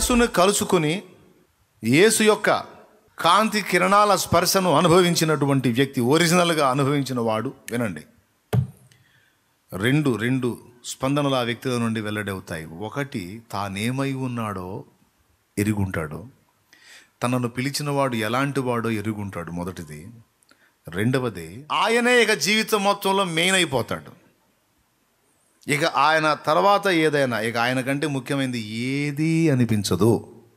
యేసును కలుసుకుని యేసు యొక్క కాంతి కిరణాల స్పర్శను అనుభవించినటువంటి వ్యక్తి ఒరిజినల్గా అనుభవించిన వాడు వినండి రెండు రెండు స్పందనలు ఆ వ్యక్తుల నుండి వెల్లడవుతాయి ఒకటి తానేమై ఉన్నాడో ఎరుగుంటాడు తనను పిలిచినవాడు ఎలాంటి వాడో ఎరుగుంటాడు మొదటిది రెండవది ఆయనే ఇక జీవితం మొత్తంలో మెయిన్ అయిపోతాడు ఇక ఆయన తర్వాత ఏదైనా ఇక ఆయన కంటే ముఖ్యమైనది ఏది అనిపించదు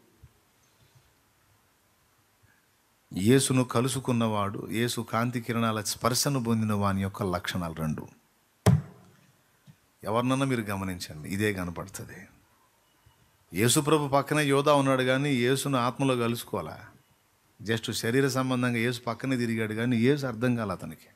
యేసును కలుసుకున్నవాడు యేసు కాంతి కిరణాల స్పర్శను పొందిన వాని యొక్క లక్షణాలు రెండు ఎవరినన్నా మీరు గమనించండి ఇదే కనపడుతుంది యేసుప్రభు పక్కనే యోధా ఉన్నాడు కానీ యేసును ఆత్మలో కలుసుకోవాలా జస్ట్ శరీర సంబంధంగా యేసు పక్కనే తిరిగాడు కానీ యేసు అర్థం కాల అతనికి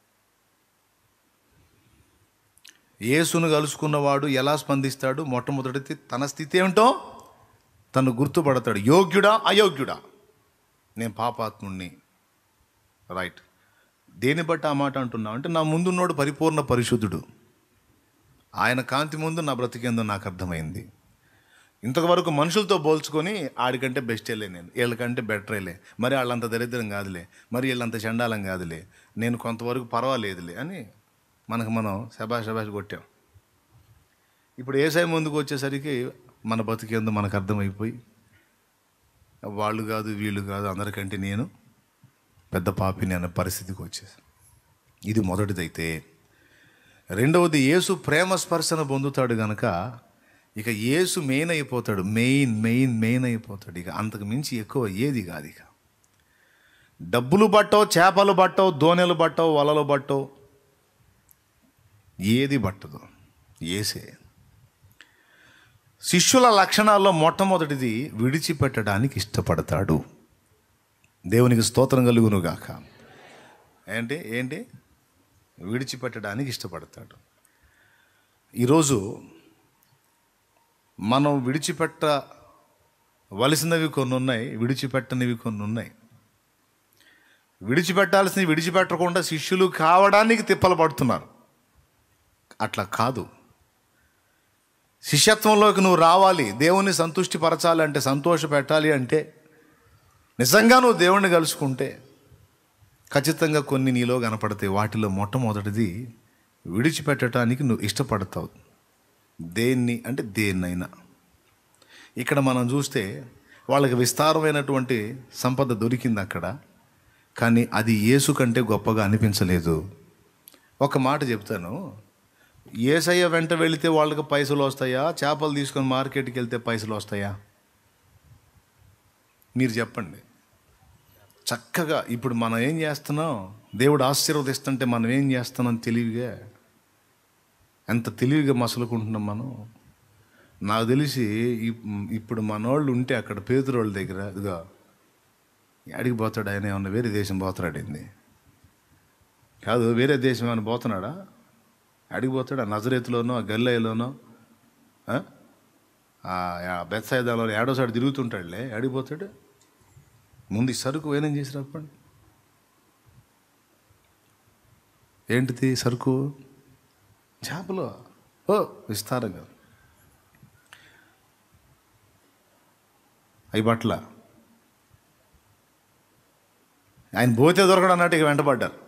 యేసును కలుసుకున్నవాడు ఎలా స్పందిస్తాడు మొట్టమొదటి తన స్థితి ఏమిటో తను గుర్తుపడతాడు యోగ్యుడా అయోగ్యుడా నేను పాపాత్ముణ్ణి రైట్ దేని బట్టి ఆ మాట అంటున్నా అంటే నా ముందున్నోడు పరిపూర్ణ పరిశుద్ధుడు ఆయన కాంతి ముందు నా బ్రతికేందో నాకు అర్థమైంది ఇంతవరకు మనుషులతో పోల్చుకొని ఆడికంటే బెస్టేలే నేను వీళ్ళకంటే బెటరేలే మరి వాళ్ళంత దరిద్రం కాదులే మరి వీళ్ళంత చండాలం కాదులే నేను కొంతవరకు పర్వాలేదులే అని మనకు మనం శబాష్ శబాష్ కొట్టాం ఇప్పుడు ఏసై ముందుకు వచ్చేసరికి మన బతికేందో మనకు అర్థమైపోయి వాళ్ళు కాదు వీళ్ళు కాదు అందరికంటే నేను పెద్ద పాపిని అనే పరిస్థితికి వచ్చేసాను ఇది మొదటిదైతే రెండవది యేసు ప్రేమ స్పర్శన పొందుతాడు గనక ఇక యేసు మెయిన్ అయిపోతాడు మెయిన్ మెయిన్ మెయిన్ అయిపోతాడు ఇక అంతకు మించి ఎక్కువ ఏది కాదు ఇక డబ్బులు బట్టో చేపలు బట్టో దోణెలు బట్టో వలలు బట్టో ఏది పట్టదు ఏసే శిష్యుల లక్షణాల్లో మొట్టమొదటిది విడిచిపెట్టడానికి ఇష్టపడతాడు దేవునికి స్తోత్రం కలుగును గాక ఏంటి ఏంటి విడిచిపెట్టడానికి ఇష్టపడతాడు ఈరోజు మనం విడిచిపెట్ట వలసినవి కొన్ని ఉన్నాయి విడిచిపెట్టనివి కొన్ని ఉన్నాయి విడిచిపెట్టాల్సినవి విడిచిపెట్టకుండా శిష్యులు కావడానికి తిప్పలు పడుతున్నారు అట్లా కాదు శిష్యత్వంలోకి నువ్వు రావాలి దేవుణ్ణి సంతృష్టి పరచాలి అంటే సంతోష పెట్టాలి అంటే నిజంగా నువ్వు దేవుణ్ణి కలుసుకుంటే ఖచ్చితంగా కొన్ని నీలో కనపడతాయి వాటిలో మొట్టమొదటిది విడిచిపెట్టడానికి నువ్వు ఇష్టపడతావు దేన్ని అంటే దేన్నైనా ఇక్కడ మనం చూస్తే వాళ్ళకి విస్తారమైనటువంటి సంపద దొరికింది అక్కడ కానీ అది యేసు కంటే గొప్పగా అనిపించలేదు ఒక మాట చెప్తాను ఏసయ్య వెంట వెళితే వాళ్ళకి పైసలు వస్తాయా చేపలు తీసుకొని మార్కెట్కి వెళ్తే పైసలు వస్తాయా మీరు చెప్పండి చక్కగా ఇప్పుడు మనం ఏం చేస్తున్నాం దేవుడు ఆశీర్వదిస్తుంటే మనం ఏం చేస్తున్నాం తెలివిగా ఎంత తెలివిగా మసలుకుంటున్నాం మనం నాకు తెలిసి ఇప్- ఇప్పుడు మనోళ్ళు ఉంటే అక్కడ పేదరోళ్ళ దగ్గర ఇదిగో ఎడికి పోతాడు ఆయన ఏమన్నా వేరే దేశం పోతాడండి కాదు వేరే దేశం ఏమైనా పోతున్నాడా అడిగి పోతాడు ఆ నజరేతులోనో ఆ గల్లయ్యలోనో ఆ? ఆ బెత్సాయిదాలో ఏడోసారి తిరుగుతుంటాడులే అడిగిపోతాడు ముందు ఈ సరుకు ఏనేం చేసి చెప్పండి ఏంటిది సరుకు చేపలు ఓ విస్తారంగా అవి బట్టల ఆయన పోతే దొరకడం అన్నట్టు ఇక వెంటబడ్డారు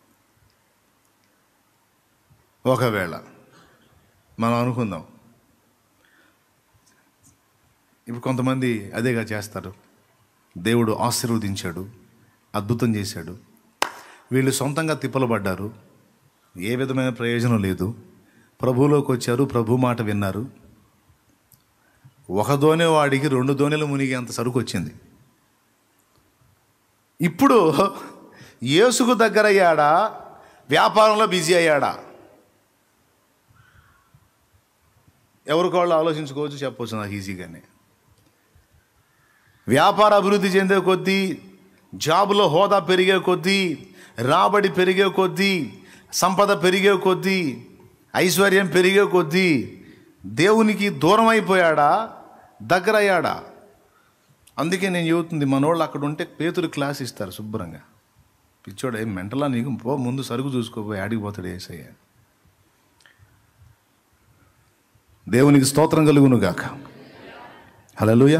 ఒకవేళ మనం అనుకుందాం ఇప్పుడు కొంతమంది అదేగా చేస్తారు దేవుడు ఆశీర్వదించాడు అద్భుతం చేశాడు వీళ్ళు సొంతంగా తిప్పలు పడ్డారు ఏ విధమైన ప్రయోజనం లేదు ప్రభువులోకి వచ్చారు ప్రభు మాట విన్నారు ఒక దోణె వాడికి రెండు దోణెలు మునిగి అంత సరుకు వచ్చింది ఇప్పుడు యేసుకు దగ్గర అయ్యాడా వ్యాపారంలో బిజీ అయ్యాడా ఎవరికోళ్ళు ఆలోచించుకోవచ్చు చెప్పవచ్చు నాకు ఈజీగానే వ్యాపార అభివృద్ధి చెందే కొద్దీ జాబులో హోదా పెరిగే కొద్దీ రాబడి పెరిగే కొద్దీ సంపద పెరిగే కొద్దీ ఐశ్వర్యం పెరిగే కొద్దీ దేవునికి దూరం అయిపోయాడా దగ్గర అయ్యాడా అందుకే నేను చెబుతుంది మనోళ్ళు అక్కడ ఉంటే పేతురు క్లాస్ ఇస్తారు శుభ్రంగా పిచ్చోడు ఏం మెంటలా నీకు పో ముందు సరుకు చూసుకోపోయి ఆడిపోతాడు ఏసయ్య దేవునికి స్తోత్రం కలుగును గాక హలోయ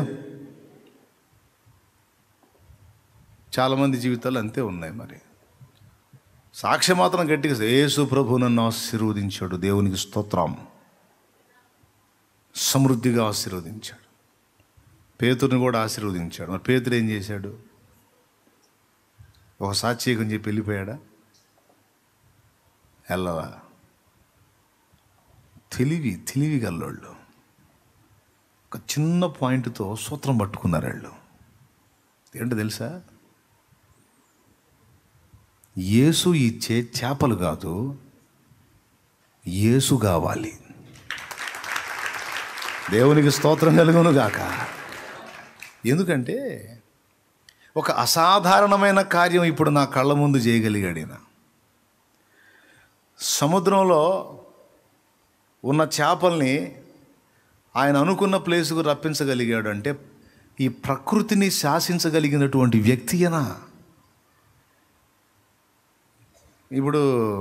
చాలామంది జీవితాలు అంతే ఉన్నాయి మరి సాక్ష్యం మాత్రం గట్టిగా యేసు ప్రభు నన్ను ఆశీర్వదించాడు దేవునికి స్తోత్రం సమృద్ధిగా ఆశీర్వదించాడు పేతుడిని కూడా ఆశీర్వదించాడు మరి పేతుడు ఏం చేశాడు ఒక సాక్షికం చెప్పి వెళ్ళిపోయాడా వెళ్ళవా తెలివి తెలివి గల్లోళ్ళు ఒక చిన్న పాయింట్తో సూత్రం పట్టుకున్నారు వాళ్ళు ఏంటో తెలుసా యేసు ఇచ్చే చేపలు కాదు యేసు కావాలి దేవునికి స్తోత్రం కలుగును గాక ఎందుకంటే ఒక అసాధారణమైన కార్యం ఇప్పుడు నా కళ్ళ ముందు చేయగలిగాడు ఈయన సముద్రంలో ఉన్న చేపల్ని ఆయన అనుకున్న ప్లేసుకు రప్పించగలిగాడు అంటే ఈ ప్రకృతిని శాసించగలిగినటువంటి వ్యక్తి అయినా ఇప్పుడు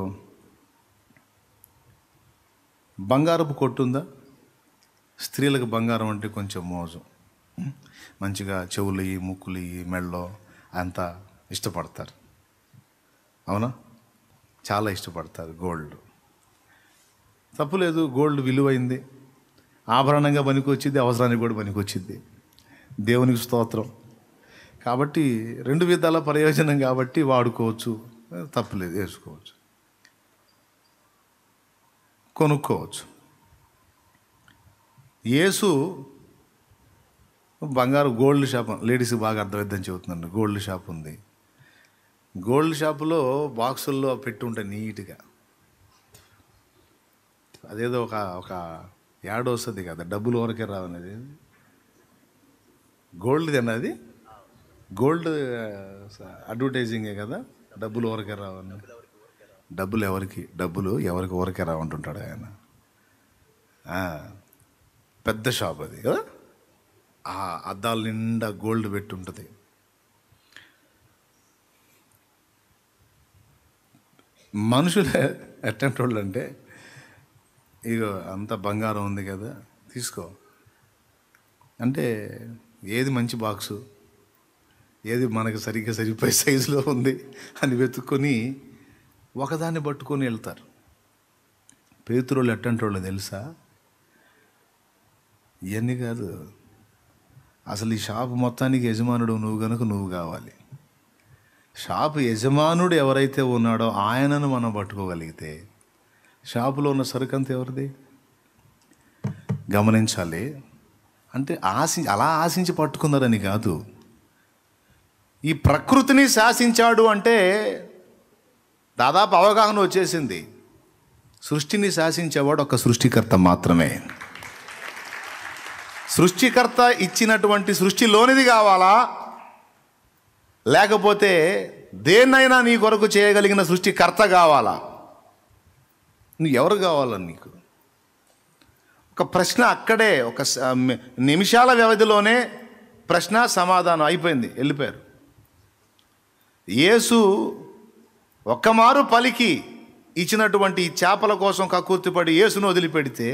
బంగారపు కొట్టుందా స్త్రీలకు బంగారం అంటే కొంచెం మోజు ఉం? మంచిగా చెవులు ముక్కులు మెళ్ళో అంతా ఇష్టపడతారు అవునా చాలా ఇష్టపడతారు గోల్డ్ తప్పులేదు గోల్డ్ విలువైంది ఆభరణంగా పనికొచ్చింది అవసరానికి కూడా పనికొచ్చింది దేవునికి స్తోత్రం కాబట్టి రెండు విధాల ప్రయోజనం కాబట్టి వాడుకోవచ్చు తప్పులేదు వేసుకోవచ్చు కొనుక్కోవచ్చు యేసు బంగారు గోల్డ్ షాప్ లేడీస్కి బాగా అర్థమైద్దని చెబుతున్నాను గోల్డ్ షాప్ ఉంది గోల్డ్ షాపులో బాక్సుల్లో పెట్టి ఉంటాయి నీట్గా అదేదో ఒక ఒక యాడ్ వస్తుంది కదా డబ్బులు వరకే రావనేది గోల్డ్ అది గోల్డ్ అడ్వర్టైజింగే కదా డబ్బులు ఎవరికే రావని డబ్బులు ఎవరికి డబ్బులు ఎవరికి ఊరికే రావంటుంటాడు ఆయన ఆ, పెద్ద షాప్ అది కదా ఆ అద్దాల నిండా గోల్డ్ పెట్టి ఉంటుంది మనుషులు ఎట్టంటి వాళ్ళు అంటే ఇగో అంత బంగారం ఉంది కదా తీసుకో అంటే ఏది మంచి బాక్సు ఏది మనకు సరిగ్గా సరిపోయే సైజులో ఉంది అని వెతుక్కొని ఒకదాన్ని పట్టుకొని వెళ్తారు పేతురోళ్ళు ఎట్టంటి వాళ్ళు తెలుసా ఇవన్నీ కాదు అసలు ఈ షాపు మొత్తానికి యజమానుడు నువ్వు కనుక నువ్వు కావాలి షాపు యజమానుడు ఎవరైతే ఉన్నాడో ఆయనను మనం పట్టుకోగలిగితే షాపులో ఉన్న సరుకంతా ఎవరిది గమనించాలి అంటే ఆశి అలా ఆశించి పట్టుకున్నారని కాదు ఈ ప్రకృతిని శాసించాడు అంటే దాదాపు అవగాహన వచ్చేసింది సృష్టిని శాసించేవాడు ఒక సృష్టికర్త మాత్రమే సృష్టికర్త ఇచ్చినటువంటి సృష్టిలోనిది కావాలా లేకపోతే దేన్నైనా నీ కొరకు చేయగలిగిన సృష్టికర్త కావాలా నువ్వు ఎవరు కావాలని నీకు ఒక ప్రశ్న అక్కడే ఒక స- మి- నిమిషాల వ్యవధిలోనే ప్రశ్న సమాధానం అయిపోయింది వెళ్ళిపోయారు యేసు ఒక్కమారు పలికి ఇచ్చినటువంటి ఈ చేపల కోసం కక్కుర్తిపడి యేసును వదిలిపెడితే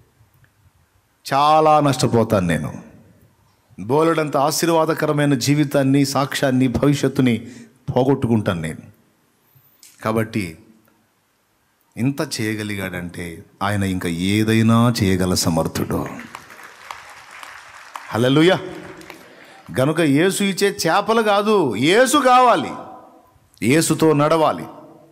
చాలా నష్టపోతాను నేను బోలెడంత ఆశీర్వాదకరమైన జీవితాన్ని సాక్ష్యాన్ని భవిష్యత్తుని పోగొట్టుకుంటాను నేను కాబట్టి ఇంత చేయగలిగాడంటే ఆయన ఇంకా ఏదైనా చేయగల సమర్థుడు హలలుయ గనుక యేసు ఇచ్చే చేపలు కాదు యేసు కావాలి యేసుతో నడవాలి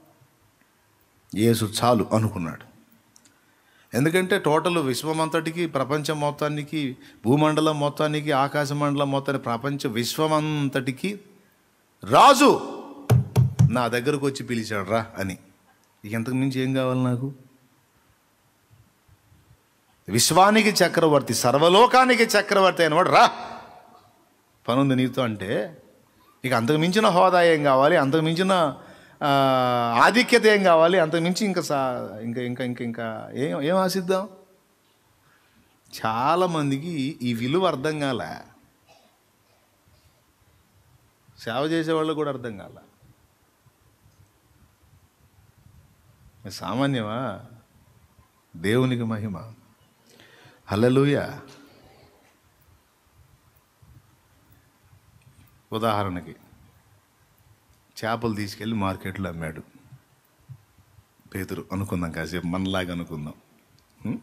యేసు చాలు అనుకున్నాడు ఎందుకంటే టోటల్ విశ్వమంతటికి ప్రపంచం మొత్తానికి భూమండలం మొత్తానికి ఆకాశ మండలం మొత్తానికి ప్రపంచ విశ్వమంతటికి రాజు నా దగ్గరకు వచ్చి పిలిచాడు రా అని ఇక ఎంతకు మించి ఏం కావాలి నాకు విశ్వానికి చక్రవర్తి సర్వలోకానికి చక్రవర్తి అయినవాడు రా పనుంది నీతో అంటే ఇక అంతకు మించిన హోదా ఏం కావాలి అంతకు మించిన ఆ, ఆధిక్యత ఏం కావాలి అంతకు మించి ఇంకా సా ఇంకా ఇంకా ఇంకా ఇంకా ఏం ఏం ఆశిద్దాం చాలామందికి ఈ విలువ అర్థం కాలే సేవ చేసేవాళ్ళు కూడా అర్థం కాల ఇది సామాన్యమా దేవునికి మహిమ హల్లెలూయ ఉదాహరణకి చేపలు తీసుకెళ్ళి మార్కెట్లో అమ్మాడు పేతురు అనుకుందాం కాసేపు మనలాగా అనుకుందాం ఉం?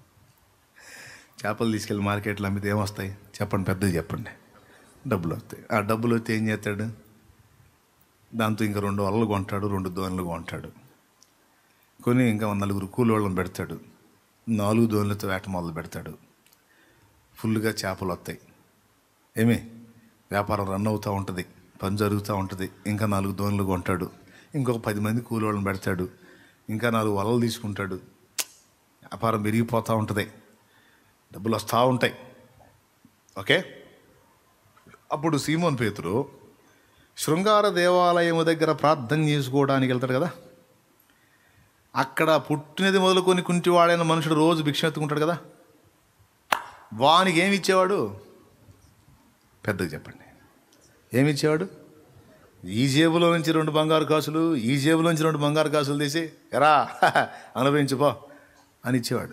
చేపలు తీసుకెళ్ళి మార్కెట్లో అమ్మితే ఏమొస్తాయి చెప్పండి పెద్దది చెప్పండి డబ్బులు వస్తాయి ఆ డబ్బులు వస్తే ఏం చేస్తాడు దాంతో ఇంకా రెండు వలలు కొంటాడు రెండు దోణలు కొంటాడు కొని ఇంకా నలుగురు కూలోళ్ళని పెడతాడు నాలుగు దోణలతో వేట మొదలు పెడతాడు ఫుల్గా చేపలు వస్తాయి ఏమి వ్యాపారం రన్ అవుతూ ఉంటుంది పని జరుగుతూ ఉంటుంది ఇంకా నాలుగు దోణలు కొంటాడు ఇంకొక పది మంది కూలోళ్ళని పెడతాడు ఇంకా నాలుగు వలలు తీసుకుంటాడు వ్యాపారం పెరిగిపోతూ ఉంటుంది డబ్బులు వస్తూ ఉంటాయి ఓకే అప్పుడు సీమోన్ పేతురు శృంగార దేవాలయము దగ్గర ప్రార్థన చేసుకోవడానికి వెళ్తాడు కదా అక్కడ పుట్టినది మొదలుకొని కుంటివాడైన మనుషుడు రోజు భిక్ష ఎత్తుకుంటాడు కదా వానికి ఏమి ఇచ్చేవాడు పెద్దగా చెప్పండి ఏమి ఇచ్చేవాడు ఈ జేబులో నుంచి రెండు బంగారు కాసులు ఈ జేబులో నుంచి రెండు బంగారు కాసులు తీసి ఎరా అనుభవించుపో అని ఇచ్చేవాడు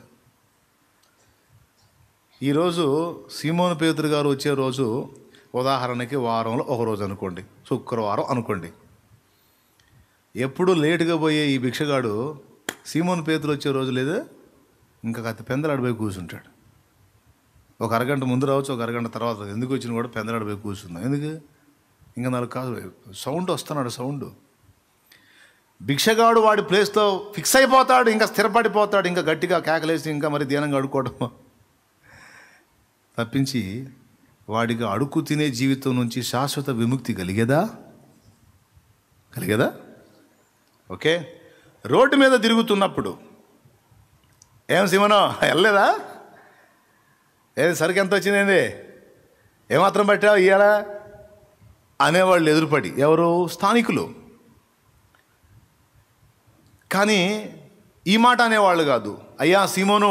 ఈరోజు సీమోను పేతురు గారు వచ్చే రోజు ఉదాహరణకి వారంలో ఒక రోజు అనుకోండి శుక్రవారం అనుకోండి ఎప్పుడు లేటుగా పోయే ఈ భిక్షగాడు సీమోను పేతురు వచ్చే రోజు లేదు ఇంకా కత్తి పెందలాడిపోయి కూర్చుంటాడు ఒక అరగంట ముందు రావచ్చు ఒక అరగంట తర్వాత ఎందుకు వచ్చిన కూడా పెందలాడిపోయి కూర్చుందాం ఎందుకు ఇంకా నాలుగు కాదు సౌండ్ వస్తున్నాడు సౌండ్ భిక్షగాడు వాడి ప్లేస్లో ఫిక్స్ అయిపోతాడు ఇంకా స్థిరపడిపోతాడు ఇంకా గట్టిగా కేకలేసి ఇంకా మరి దీనంగా అడుక్కోవడం తప్పించి వాడికి అడుక్కు తినే జీవితం నుంచి శాశ్వత విముక్తి కలిగేదా కలిగేదా ఓకే రోడ్డు మీద తిరుగుతున్నప్పుడు ఏం సిమనో వెళ్ళలేదా ఏది సరికి ఎంత వచ్చింది ఏమాత్రం పట్టావు ఇయ్యాలా అనేవాళ్ళు ఎదురుపడి ఎవరు స్థానికులు కానీ ఈ మాట అనేవాళ్ళు కాదు అయ్యా సీమోను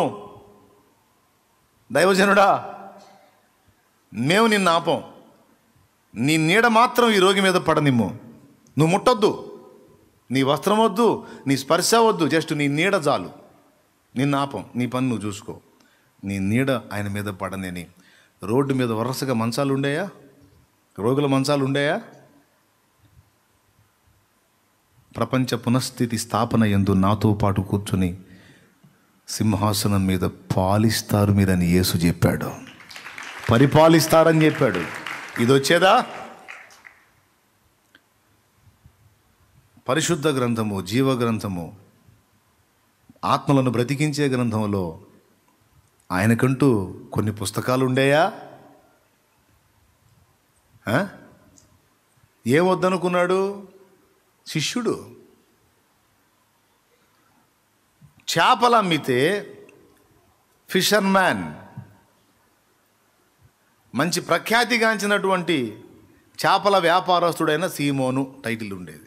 దైవజనుడా మేము నిన్ను ఆపం నీ నీడ మాత్రం ఈ రోగి మీద పడనిమ్ము నువ్వు ముట్టొద్దు నీ వస్త్రం వద్దు నీ స్పర్శ వద్దు జస్ట్ నీ నీడ చాలు నిన్ను ఆపం నీ పని నువ్వు చూసుకో నీ నీడ ఆయన మీద పడనేని రోడ్డు మీద వరుసగా మంచాలు ఉండేయా రోగుల మంచాలు ఉండేయా ప్రపంచ పునఃస్థితి స్థాపన ఎందు నాతో పాటు కూర్చుని సింహాసనం మీద పాలిస్తారు మీరని యేసు చెప్పాడు పరిపాలిస్తారని చెప్పాడు ఇది వచ్చేదా పరిశుద్ధ గ్రంథము జీవ గ్రంథము ఆత్మలను బ్రతికించే గ్రంథంలో ఆయనకంటూ కొన్ని పుస్తకాలు ఉండేయా ఆ? ఏం వద్దనుకున్నాడు శిష్యుడు చేపలు అమ్మితే ఫిషర్ మ్యాన్ మంచి ప్రఖ్యాతిగాంచినటువంటి చేపల వ్యాపారస్తుడైన సీమోను టైటిల్ ఉండేది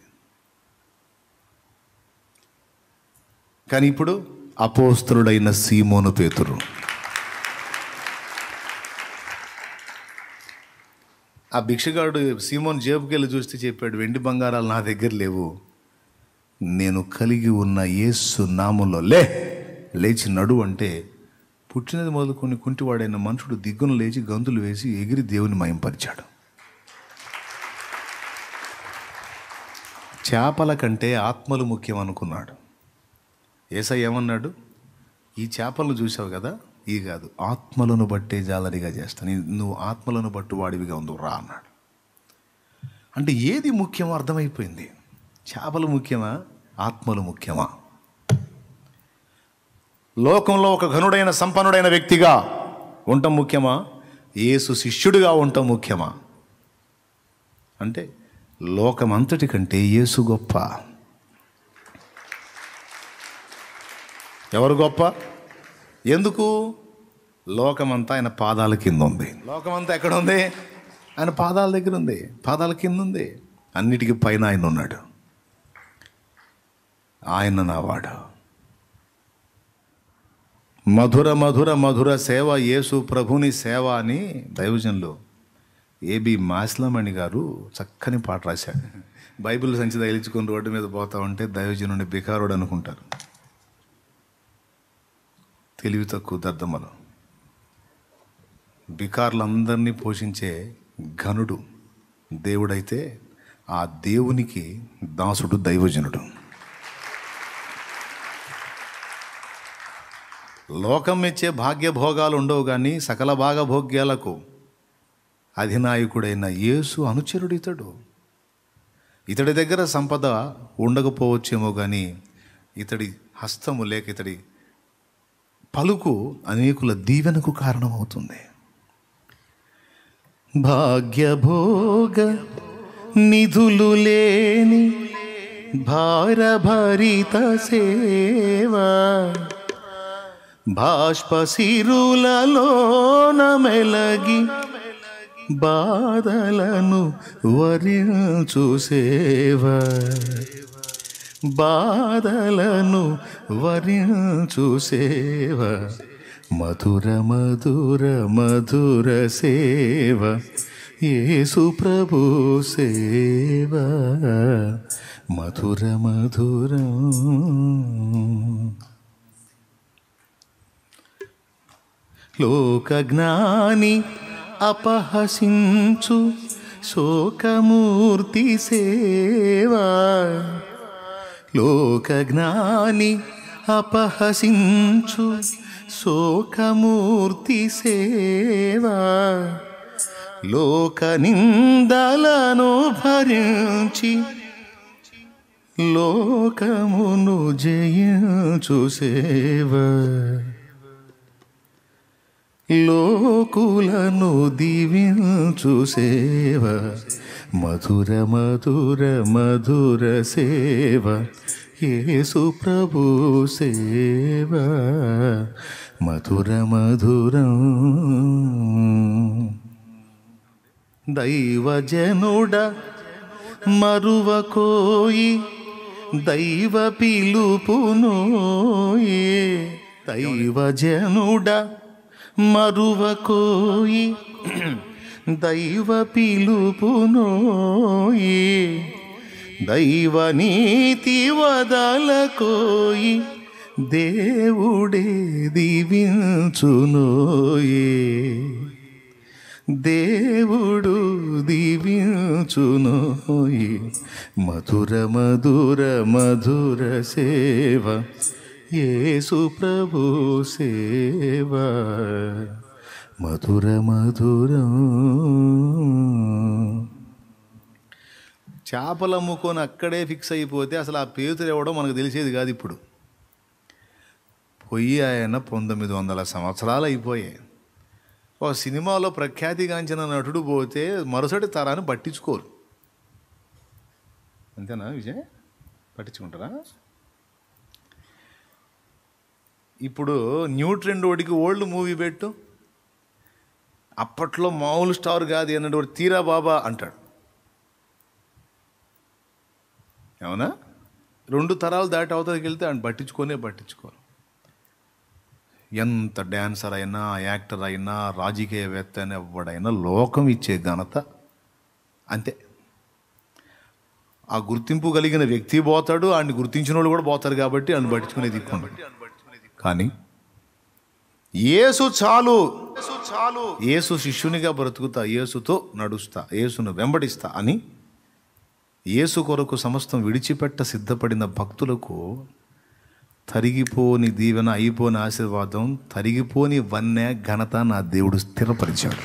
కానీ ఇప్పుడు అపోస్తుడైన సీమోను పేతురు ఆ భిక్షగాడు సీమోన్ జేబుకి వెళ్ళి చూస్తే చెప్పాడు వెండి బంగారాలు నా దగ్గర లేవు నేను కలిగి ఉన్న యేసు నామంలో లే లేచి నడు అంటే పుట్టినది మొదలుకొని కుంటివాడైన మనుషుడు దిగ్గున లేచి గంతులు వేసి ఎగిరి దేవుని మయంపరిచాడు చేపల కంటే ఆత్మలు ముఖ్యం అనుకున్నాడు ఏసై ఏమన్నాడు ఈ చేపలను చూసావు కదా ఈ కాదు ఆత్మలను బట్టే జాలరిగా చేస్తాను నీ- నువ్వు ఆత్మలను బట్టు వాడివిగా ఉండు రా అన్నాడు అంటే ఏది ముఖ్యమో అర్థమైపోయింది చేపలు ముఖ్యమా ఆత్మలు ముఖ్యమా లోకంలో ఒక ఘనుడైన సంపన్నుడైన వ్యక్తిగా ఉండటం ముఖ్యమా యేసు శిష్యుడిగా ఉండటం ముఖ్యమా అంటే లోకమంతటి కంటే యేసు గొప్ప ఎవరు గొప్ప ఎందుకు లోకమంతా ఆయన పాదాల కింద ఉంది లోకమంతా ఎక్కడ ఉంది ఆయన పాదాల దగ్గర ఉంది పాదాల కింద ఉంది అన్నిటికీ పైన ఆయన ఉన్నాడు ఆయన నావాడు మధుర మధుర మధుర సేవ యేసు ప్రభుని సేవ అని దైవజనులు ఏబి మాస్లమణి గారు చక్కని పాట రాశాడు బైబిల్ సంచి తగిలించుకొని రోడ్డు మీద పోతా ఉంటే దైవజనుని బికారుడు అనుకుంటారు తెలివి తక్కువ దద్దమ్మలు బికార్లందరినీ పోషించే ఘనుడు దేవుడైతే ఆ దేవునికి దాసుడు దైవజనుడు లోకం మెచ్చే భాగ్యభోగాలు ఉండవు కానీ సకల భాగభోగ్యాలకు అధినాయకుడైన యేసు అనుచరుడు ఇతడు ఇతడి దగ్గర సంపద ఉండకపోవచ్చేమో కానీ ఇతడి హస్తము లేక ఇతడి పలుకు అనేకుల దీవెనకు కారణమవుతుంది భాగ్యభోగ నిధులు లేని భారభరిత సేవా బాష్పశిరులలోన మెలగి బాధలను వరించు సేవ బాధలను వరించు సేవ మధుర మధుర మధుర సేవ యేసు ప్రభు సేవ మధుర మధురం లోకజ్ఞాని అపహసించు శోకమూర్తి సేవా లోకజ్ఞాని అపహసించు శోకమూర్తి సేవా లోక నిందలను భరించి లోకమును జయించు సేవా లోకులను దీవించు సేవ మధుర మధుర మధుర సేవ యేసు ప్రభు సేవ మధుర మధురం దైవజనుడ మరువకోయి దైవ పిలుపునోయే దైవజనుడ మరువకోయి దైవ పిలుపునోయి దైవ నీతి వదలకోయి దేవుడే దీవించునోయే దేవుడు దీవించునోయి మధుర మధుర మధుర సేవ యేసు ప్రభు సేవ మధుర మధురం చేపలు అమ్ముకొని అక్కడే ఫిక్స్ అయిపోతే అసలు ఆ పేతులు ఎవడో మనకు తెలిసేది కాదు ఇప్పుడు పొయ్యి ఆయన పంతొమ్మిది వందల సంవత్సరాలు అయిపోయాయి ఒక సినిమాలో ప్రఖ్యాతిగాంచిన నటుడు పోతే మరుసటి తరాన్ని పట్టించుకోరు అంతేనా విజయ్ పట్టించుకుంటారా ఇప్పుడు న్యూ ట్రెండ్ ఓడికి ఓల్డ్ మూవీ పెట్టు అప్పట్లో మామూలు స్టార్ కాదు అన్నట్టు తీరా బాబా అంటాడు అవునా రెండు తరాలు దాటి అవతలకి వెళ్తే ఆయన పట్టించుకొనే పట్టించుకోరు ఎంత డ్యాన్సర్ అయినా యాక్టర్ అయినా రాజకీయవేత్త అయినా ఎవడైనా లోకం ఇచ్చే ఘనత అంతే ఆ గుర్తింపు కలిగిన వ్యక్తి పోతాడు ఆయన్ని గుర్తించిన వాళ్ళు కూడా పోతారు కాబట్టి ఆయన పట్టించుకునే దిక్కుంటాడు కానీ యేసు చాలు చాలు యేసు శిష్యునిగా బ్రతుకుతా యేసుతో నడుస్తా యేసును వెంబడిస్తా అని యేసు కొరకు సమస్తం విడిచిపెట్ట సిద్ధపడిన భక్తులకు తరిగిపోని దీవెన అయిపోని ఆశీర్వాదం తరిగిపోని వన్నె ఘనత నా దేవుడు స్థిరపరిచాడు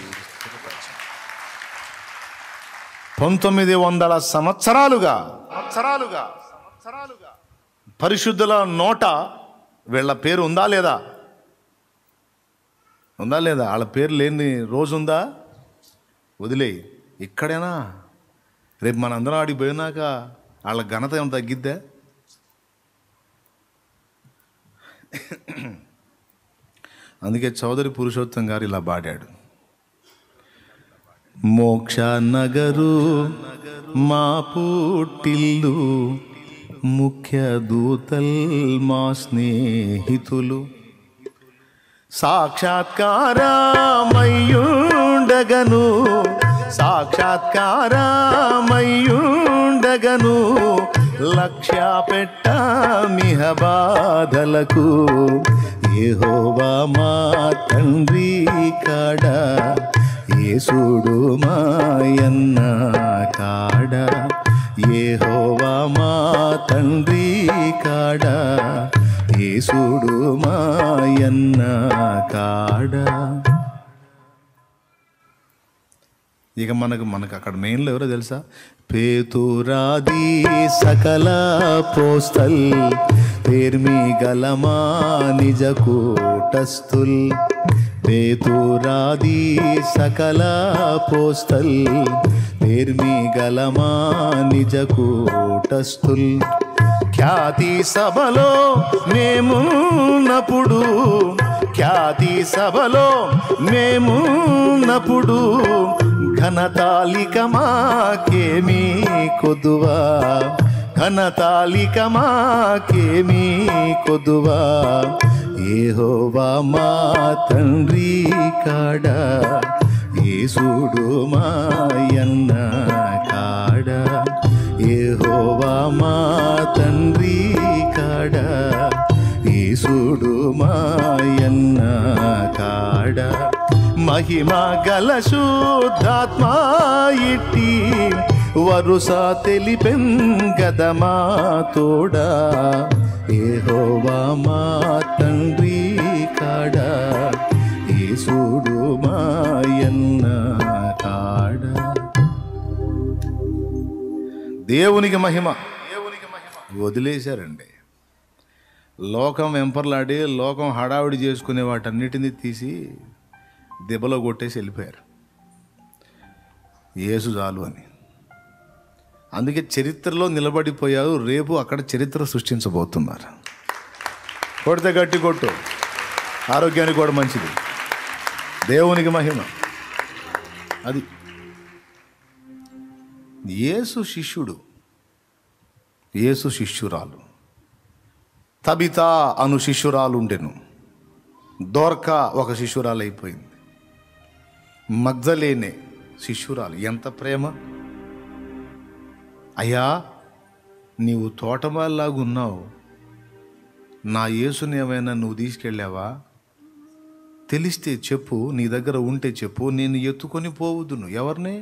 పంతొమ్మిది వందల సంవత్సరాలుగా సంవత్సరాలుగా సంవత్సరాలుగా పరిశుద్ధుల నోట వీళ్ళ పేరు ఉందా లేదా ఉందా లేదా వాళ్ళ పేరు లేని రోజు ఉందా వదిలేయి ఇక్కడేనా రేపు మనందరం ఆడికి పోయినాక వాళ్ళ ఘనత ఏమైనా తగ్గిద్దా అందుకే చౌదరి పురుషోత్తం గారు ఇలా పాడాడు మోక్ష నగరు మా పుట్టిల్లు ముఖ్య దూతల్ మా స్నేహితులు సాక్షాత్కారమయ్యుండగను సాక్షాత్కారమయ్యుండగను లక్ష్య పెట్ట మిహ బాధలకు ఏహోవా మా తండ్రి కాడ యేసుడు మాయన్న కాడ ఏహోవా మా తండ్రి కాడ యేసుడు మాయన్న కాడ ఇక మనకు మనకు అక్కడ మెయిన్లో ఎవరో తెలుసా పేతురాది సకల పోస్తల్ పేర్మి గలమా నిజ కూటస్థుల్ పేతురాది సకల పోస్తల్ పేర్మి గలమా నిజ కూటస్థుల్ ఖ్యాతి సభలో మేమున్నప్పుడు ఖ్యాతి సభలో మేమున్నప్పుడు ఘనతాలిక మాకేమీ కొదువా ఘనతాలిక మాకేమీ కొదువా ఏహోవా మా తండ్రి కాడ యేసుడు మాయన్న కాడ ఏహోవా మా తండ్రి కాడ యేసుడు మాయన్న కాడ మహిమ గల శుద్ధాత్మ ఇట్టి వరుస తెలిపెన్ గదమా తోడా ఏహోవా మా తండ్రి కాడ యేసుడు మాయన్న కాడ దేవునికి మహిమ దేవునికి మహిమ వదిలేశారండి లోకం వెంపర్లాడి లోకం హడావిడి చేసుకునే వాటన్నిటినీ తీసి దెబ్బలో కొట్టేసి వెళ్ళిపోయారు యేసు చాలు అని అందుకే చరిత్రలో నిలబడిపోయారు రేపు అక్కడ చరిత్ర సృష్టించబోతున్నారు కొడితే గట్టి కొట్టు ఆరోగ్యానికి కూడా మంచిది దేవునికి మహిమ అది యేసు శిష్యుడు యేసు శిష్యురాలు తబిత అను శిష్యురాలు ఉండెను దోర్క ఒక శిష్యురాలు అయిపోయింది మగ్ధలేనే శిష్యురాలు ఎంత ప్రేమ అయ్యా నీవు తోటమాల్లాగా ఉన్నావు నా యేసుని ఏమైనా నువ్వు తీసుకెళ్ళావా తెలిస్తే చెప్పు నీ దగ్గర ఉంటే చెప్పు నేను ఎత్తుకొని పోవద్దును ఎవరిని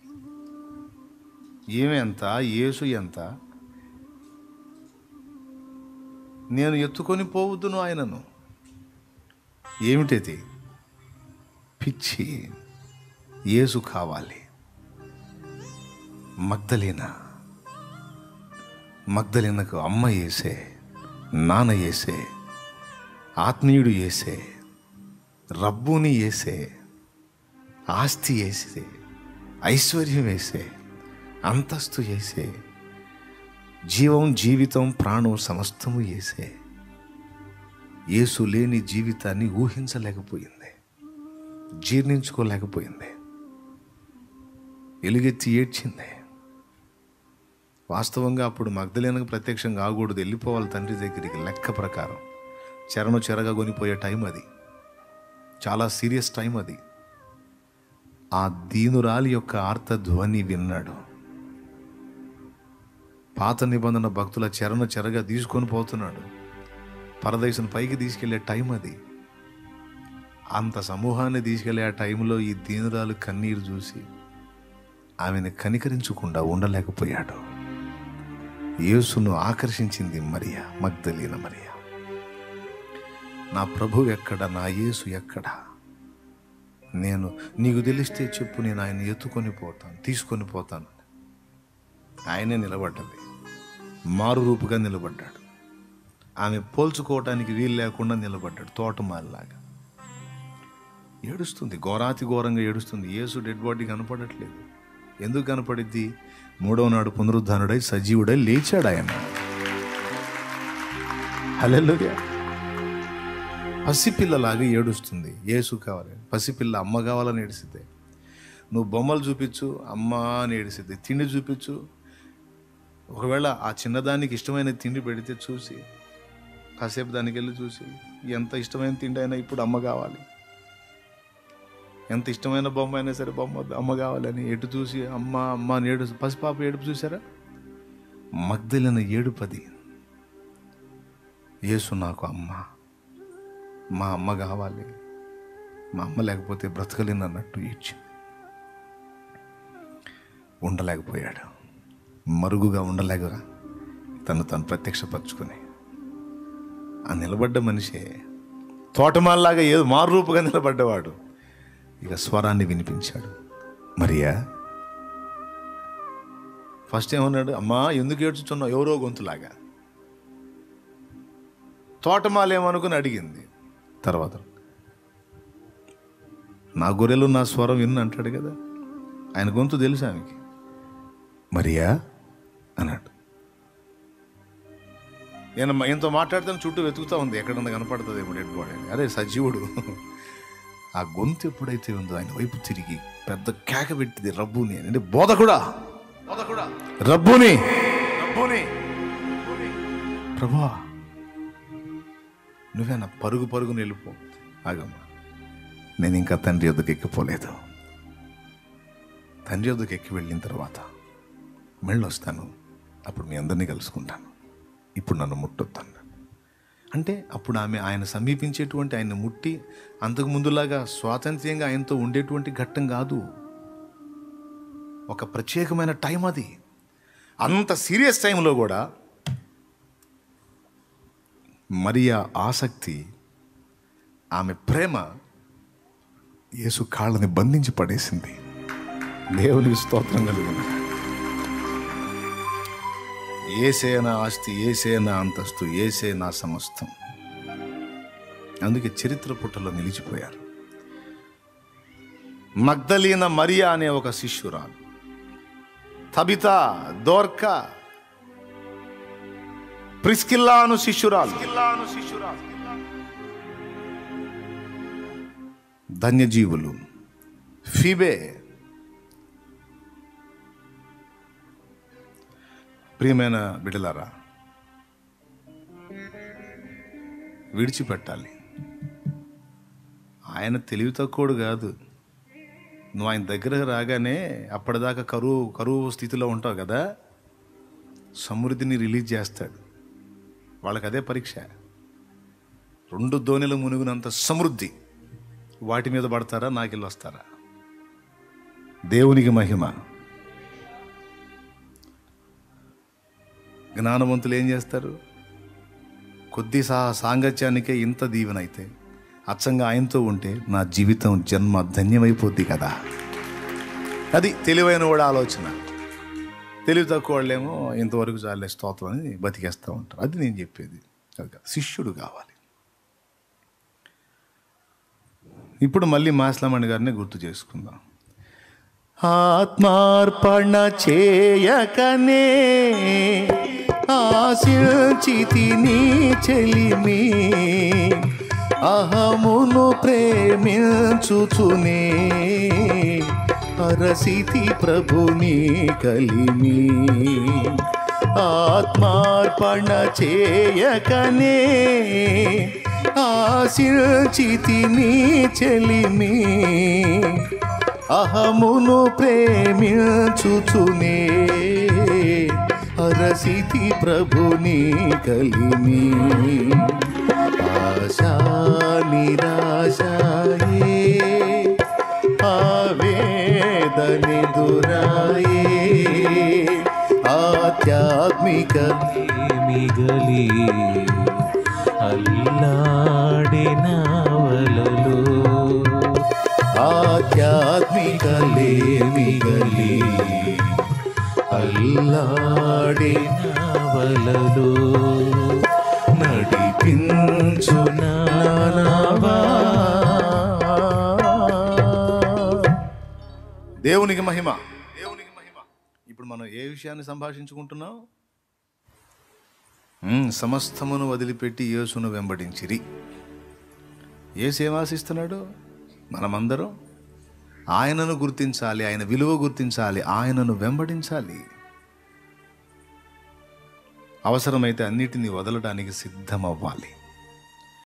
ఏమెంత యేసు ఎంత నేను ఎత్తుకొని పోవద్దును ఆయనను ఏమిటది పిచ్చి యేసు కావాలి మగ్ధలేనా మగ్ధలేనకు అమ్మ వేసే నాన్న వేసే ఆత్మీయుడు వేసే రబ్బుని వేసే ఆస్తి వేసే ఐశ్వర్యం వేసే అంతస్తు వేసే జీవం జీవితం ప్రాణం సమస్తము వేసే యేసు లేని జీవితాన్ని ఊహించలేకపోయింది జీర్ణించుకోలేకపోయింది ఎలుగెత్తి ఏడ్చింది వాస్తవంగా అప్పుడు మగ్ధలేనకు ప్రత్యక్షం కాకూడదు వెళ్ళిపోవాలి తండ్రి దగ్గరికి లెక్క ప్రకారం చెరను చెరగా కొనిపోయే టైం అది చాలా సీరియస్ టైం అది ఆ దీనురాలి యొక్క ఆర్తధ్వని విన్నాడు పాత నిబంధన భక్తుల చెరను చెరగా తీసుకొని పోతున్నాడు పరదేశం పైకి తీసుకెళ్లే టైం అది అంత సమూహాన్ని తీసుకెళ్లే ఆ టైంలో ఈ దీనురాలు కన్నీరు చూసి ఆమెను కనికరించకుండా ఉండలేకపోయాడు యేసును ఆకర్షించింది మరియా మగ్ధలీన మరియా నా ప్రభు ఎక్కడ నా యేసు ఎక్కడ నేను నీకు తెలిస్తే చెప్పు నేను ఆయన ఎత్తుకొని పోతాను తీసుకొని పోతాను ఆయనే నిలబడ్డది మారు రూపుగా నిలబడ్డాడు ఆమె పోల్చుకోవటానికి వీలు లేకుండా నిలబడ్డాడు తోటమాలిలాగా ఏడుస్తుంది ఘోరాతి ఘోరంగా ఏడుస్తుంది యేసు డెడ్ బాడీ కనపడట్లేదు ఎందుకు కనపడిద్ది మూడవ నాడు పునరుద్ధానుడై సజీవుడై లేచాడు ఆయన హల్లెలూయా పసిపిల్లలాగా ఏడుస్తుంది యేసు కావాలి పసిపిల్ల అమ్మ కావాలని ఏడిసిద్ది నువ్వు బొమ్మలు చూపించు అమ్మ అని ఏడిసిద్ది తిండి చూపించు ఒకవేళ ఆ చిన్నదానికి ఇష్టమైన తిండి పెడితే చూసి కాసేపు దానికి వెళ్ళి చూసి ఎంత ఇష్టమైన తిండి అయినా ఇప్పుడు అమ్మ కావాలి ఎంత ఇష్టమైన బొమ్మ అయినా సరే బొమ్మ వద్దు, అమ్మ కావాలని ఎటు చూసి అమ్మ అమ్మ అని ఏడు పసిపాప ఏడుపు చూసారా మగ్ధులైన ఏడుపది యేసు నాకు అమ్మ మా అమ్మ కావాలి మా అమ్మ లేకపోతే బ్రతకలేను అన్నట్టు ఇచ్చింది ఉండలేకపోయాడు మరుగుగా ఉండలేక తను తను ప్రత్యక్షపరచుకుని ఆ నిలబడ్డ మనిషే తోటమాల్లాగా ఏదో మారురూపుగా నిలబడ్డవాడు ఇక స్వరాన్ని వినిపించాడు మరియా ఫస్ట్ ఏమన్నాడు అమ్మా ఎందుకు ఏడ్చుచున్నావు ఎవరో గొంతులాగా తోటమాల ఏమనుకుని అడిగింది తర్వాత నా గొర్రెలు నా స్వరం విన్ను అంటాడు కదా ఆయన గొంతు తెలుసు ఆమెకి మరియా అన్నాడు నేను ఈయనతో మాట్లాడుతాను చుట్టూ వెతుకుతా ఉంది ఎక్కడన్నా కనపడుతుంది ఏమో డెడ్ బాడీ అని. అరే సజీవుడు ఆ గొంతు ఎప్పుడైతే ఉందో ఆయన వైపు తిరిగి పెద్ద కేక పెట్టింది రబ్బుని అని అంటే బోధకుడా రబ్బుని రబ్బుని ప్రభా నువ్వేనా పరుగు పరుగుని వెళ్ళిపో ఆగమ్మా నేను ఇంకా తండ్రి యొద్దకు ఎక్కిపోలేదు తండ్రి యొద్దకు ఎక్కి వెళ్ళిన తర్వాత మళ్ళీ వస్తాను అప్పుడు మీ అందరినీ కలుసుకుంటాను ఇప్పుడు నన్ను ముట్టొద్దాను అంటే అప్పుడు ఆమె ఆయన సమీపించేటువంటి ఆయన ముట్టి అంతకు ముందులాగా స్వాతంత్ర్యంగా ఆయనతో ఉండేటువంటి ఘట్టం కాదు ఒక ప్రత్యేకమైన టైం అది అంత సీరియస్ టైంలో కూడా మరియా ఆసక్తి ఆమె ప్రేమ యేసు కాళ్ళని బంధించి పడేసింది దేవునికి స్తోత్రం కలుగును ఏసే నా ఆస్తి ఏసే నా అంతస్తు ఏసే నా సమస్తం అందుకే చరిత్ర పుటలో నిలిచిపోయారు మగ్దలీన మరియా అనే ఒక శిష్యురాలు తబిత దోర్క ప్రిస్కిల్లాను శిష్యురాలు ధన్యజీవులు ఫీబే ప్రియమైన బిడలారా విడిచిపెట్టాలి ఆయన తెలివి తక్కువడు కాదు నువ్వు ఆయన దగ్గర రాగానే అప్పటిదాకా కరువు కరువు స్థితిలో ఉంటావు కదా సమృద్ధిని రిలీజ్ చేస్తాడు వాళ్ళకి అదే పరీక్ష రెండు ధోనిలు మునిగినంత సమృద్ధి వాటి మీద పడతారా నాకెళ్ళి వస్తారా దేవునికి మహిమ జ్ఞానవంతులు ఏం చేస్తారు కొద్ది సా సాంగత్యానికే ఇంత దీవెనైతే అచ్చంగా ఆయనతో ఉంటే నా జీవితం జన్మ ధన్యమైపోద్ది కదా అది తెలివైన వాడు ఆలోచన తెలివి తక్కువ వాళ్ళేమో ఇంతవరకు చాలే స్తోత్రం అని బతికేస్తూ ఉంటారు అది నేను చెప్పేది అది కాదు. శిష్యుడు కావాలి ఇప్పుడు మళ్ళీ మాస్లమణి గారిని గుర్తు చేసుకుందాం ఆత్మార్పణ చేయకనే ఆశించితి నీ చెలిమి అహమును ప్రేమించుచునే అరసితి ప్రభుని కలిమి ఆత్మార్పణ చేయకనే ఆశించితి నీ చెలిమి అహమును ప్రేమించుచునే అరసితి ప్రభుని కలిమి ఆశా నిరాశాయే ఆవేదని దురాయే ఆధ్యాత్మిక మిగలి అల్లాడిన వలలు ఆధ్యాత్మిక లేమిగలి అల్లాడే వలలు నడిపించు నానావా. దేవునికి మహిమ దేవునికి మహిమ ఇప్పుడు మనం ఏ విషయాన్ని సంభాషించుకుంటున్నాం ఉమ్, సమస్తమును వదిలిపెట్టి యేసును వెంబడించిరి యేసు ఏం ఆశిస్తున్నాడు మనమందరం ఆయనను గుర్తించాలి ఆయన విలువ గుర్తించాలి ఆయనను వెంబడించాలి అవసరమైతే అన్నిటినీ వదలడానికి సిద్ధమవ్వాలి